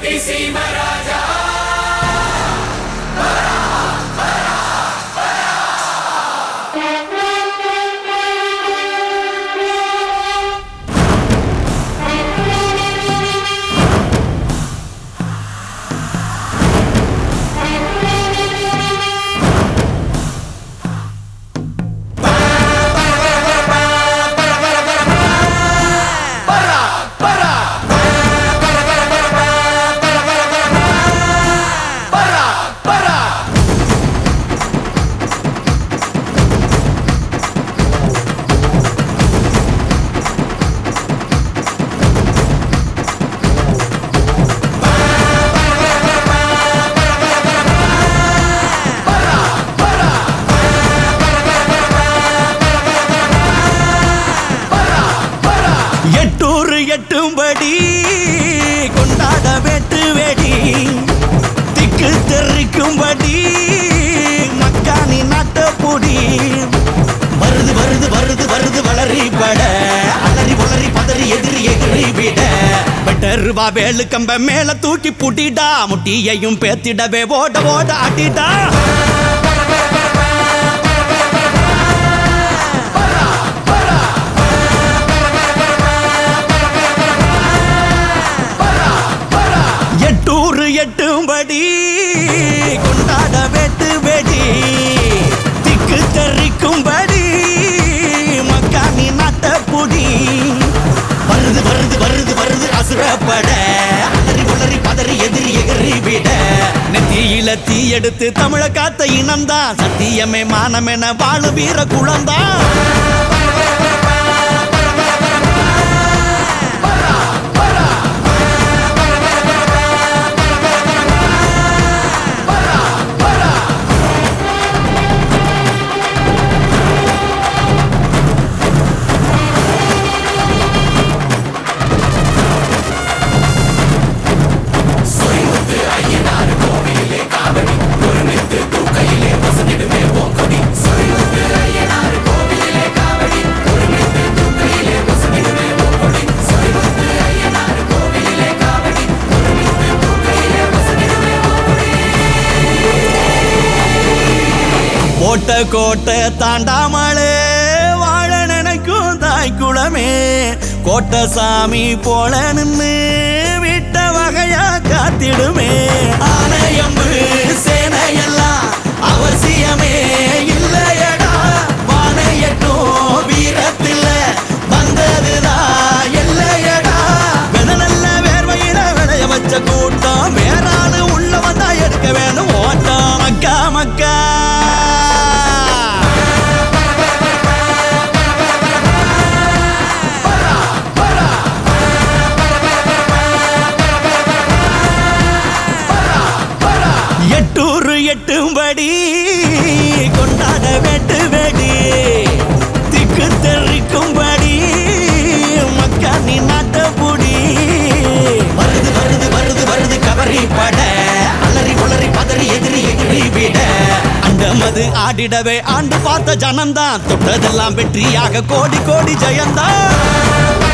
எட்டூர் எட்டும்படி கொண்டாட வெட்டு வெடி திக்கு தெரிக்கும்படி மக்கானி நாட்டப்பொடி வருது வருது வருது வருது வளரி பட அலறி வளரி பதறி எதிரி எதிரி விட பெட்டருவா வேலு கம்ப மேல தூக்கி புட்டிடா முட்டியையும் பேத்திடவே ஓட ஓட ஆட்டிடா எட்டூர் எட்டும்படி கொண்டாட வெட்டு வெடி திக்கு தெரிக்கும்படி மக்கானி நாட்டப்புடி வருது வருது வருது வருது அசுரப்பட அலறி உளறி பதறி எதிரி எகிரி விட நெத்தியில தீ எடுத்து தமிழ காத்த இனம்தான் சத்தியமே மானமென வாழு வீர குளம்தான் போட்ட கோட்டை தாண்டாமலே வாழ நினைக்கும் தாய் குளமே கோட்டை சாமி போல நின்னு விட்ட வகையா காத்திடுமே ஆலயம்பு சேனையெல்லாம் அவசியமே இல்லையடா வானையட்டும் வீரத்தில் வந்ததுதான் இல்லையடா வெத நல்ல வேர்வையில விளைய வச்ச கூட்டம் வேறாளு உள்ள வந்தா எடுக்க வேணும் ஓட்டம் மக்கா மக்கா எட்டூர் எட்டும்படி கொண்டாட வெட்டு வெடி திக்கு தெரிக்கும்படி மக்கானி நாட்டப்புடி வருது வருது வருது வருது கவரி பட அலறி உளறி பதறி எதிரி எகிரி விட அண்டமது ஆடிடவே ஆண்டு பார்த்த ஜனம்தான் தொட்டதெல்லாம் வெற்றியாக கோடி கோடி ஜெயந்தான்